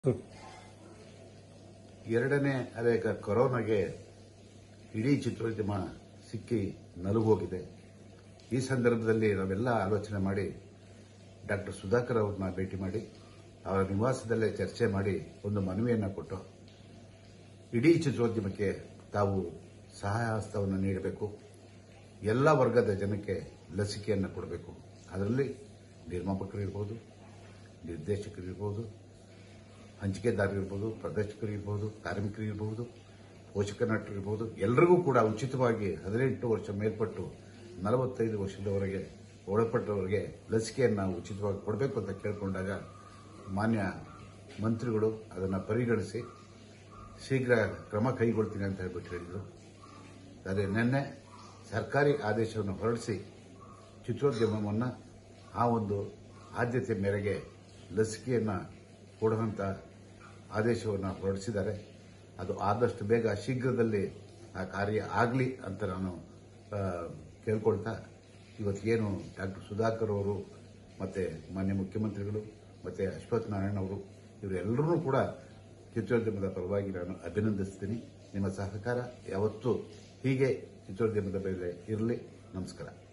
ಎರಡನೇ ಅಲೆ ಕ- ಕೊರೋನಾಗೆ ಇಡೀ ಚಿತ್ರೋದ್ಯಮ ಸಿಕ್ಕಿ ನಲುಗೋಗಿದೆ ಈ ಸಂದರ್ಭದಲ್ಲಿ ನಾವೆಲ್ಲ ಆಲೋಚನೆ ಮಾಡಿ ಡಾಕ್ಟರ್ ಸುಧಾಕರ್ ಅವ್ರನ್ನ ಭೇಟಿ ಮಾಡಿ ಅವರ ನಿವಾಸದಲ್ಲೇ ಚರ್ಚೆ ಮಾಡಿ ಒಂದು ಮನವಿಯನ್ನು ಕೊಟ್ಟು ಇಡೀ ಚಿತ್ರೋದ್ಯಮಕ್ಕೆ ತಾವು ಸಹಾಯ ಹಸ್ತವನ್ನು ನೀಡಬೇಕು ಎಲ್ಲ ವರ್ಗದ ಜನಕ್ಕೆ ಲಸಿಕೆಯನ್ನು ಕೊಡಬೇಕು ಅದರಲ್ಲಿ ನಿರ್ಮಾಪಕರಿರ್ಬೋದು ನಿರ್ದೇಶಕರಿರ್ಬೋದು ಹಂಚಿಕೆದಾರರಿರ್ಬೋದು ಪ್ರದರ್ಶಕರಿರ್ಬೋದು ಕಾರ್ಮಿಕರಿರ್ಬೋದು ಪೋಷಕ ನಟರಿರ್ಬೋದು ಎಲ್ಲರಿಗೂ ಕೂಡ ಉಚಿತವಾಗಿ ಹದಿನೆಂಟು ವರ್ಷ ಮೇಲ್ಪಟ್ಟು ನಲವತ್ತೈದು ವರ್ಷದವರೆಗೆ ಒಳಪಟ್ಟವರಿಗೆ ಲಸಿಕೆಯನ್ನು ಉಚಿತವಾಗಿ ಕೊಡಬೇಕು ಅಂತ ಕೇಳಿಕೊಂಡಾಗ ಮಾನ್ಯ ಮಂತ್ರಿಗಳು ಅದನ್ನು ಪರಿಗಣಿಸಿ ಶೀಘ್ರ ಕ್ರಮ ಕೈಗೊಳ್ತೀನಿ ಅಂತ ಹೇಳ್ಬಿಟ್ಟು ಹೇಳಿದರು ಆದರೆ ನಿನ್ನೆ ಸರ್ಕಾರಿ ಆದೇಶವನ್ನು ಹೊರಡಿಸಿ ಚಿತ್ರೋದ್ಯಮವನ್ನು ಆ ಒಂದು ಆದ್ಯತೆ ಮೇರೆಗೆ ಲಸಿಕೆಯನ್ನು ಕೊಡುವಂಥ ಆದೇಶವನ್ನು ಹೊರಡಿಸಿದ್ದಾರೆ ಅದು ಆದಷ್ಟು ಬೇಗ ಶೀಘ್ರದಲ್ಲಿ ಆ ಕಾರ್ಯ ಆಗಲಿ ಅಂತ ನಾನು ಆ, ಕೇಳ್ಕೊಳ್ತಾ ಇವತ್ತೇನು ಡಾಕ್ಟರ್ ಸುಧಾಕರ್ ಅವರು ಮತ್ತು ಮಾನ್ಯ ಮುಖ್ಯಮಂತ್ರಿಗಳು ಮತ್ತು ಅಶ್ವಥ್ ನಾರಾಯಣ ಅವರು ಇವರೆಲ್ಲರೂ ಕೂಡ ಚಿತ್ರೋದ್ಯಮದ ಪರವಾಗಿ ನಾನು ಅಭಿನಂದಿಸ್ತೀನಿ ನಿಮ್ಮ ಸಹಕಾರ ಯಾವತ್ತೂ ಹೀಗೆ ಚಿತ್ರೋದ್ಯಮದ ಮೇಲೆ ಇರಲಿ ನಮಸ್ಕಾರ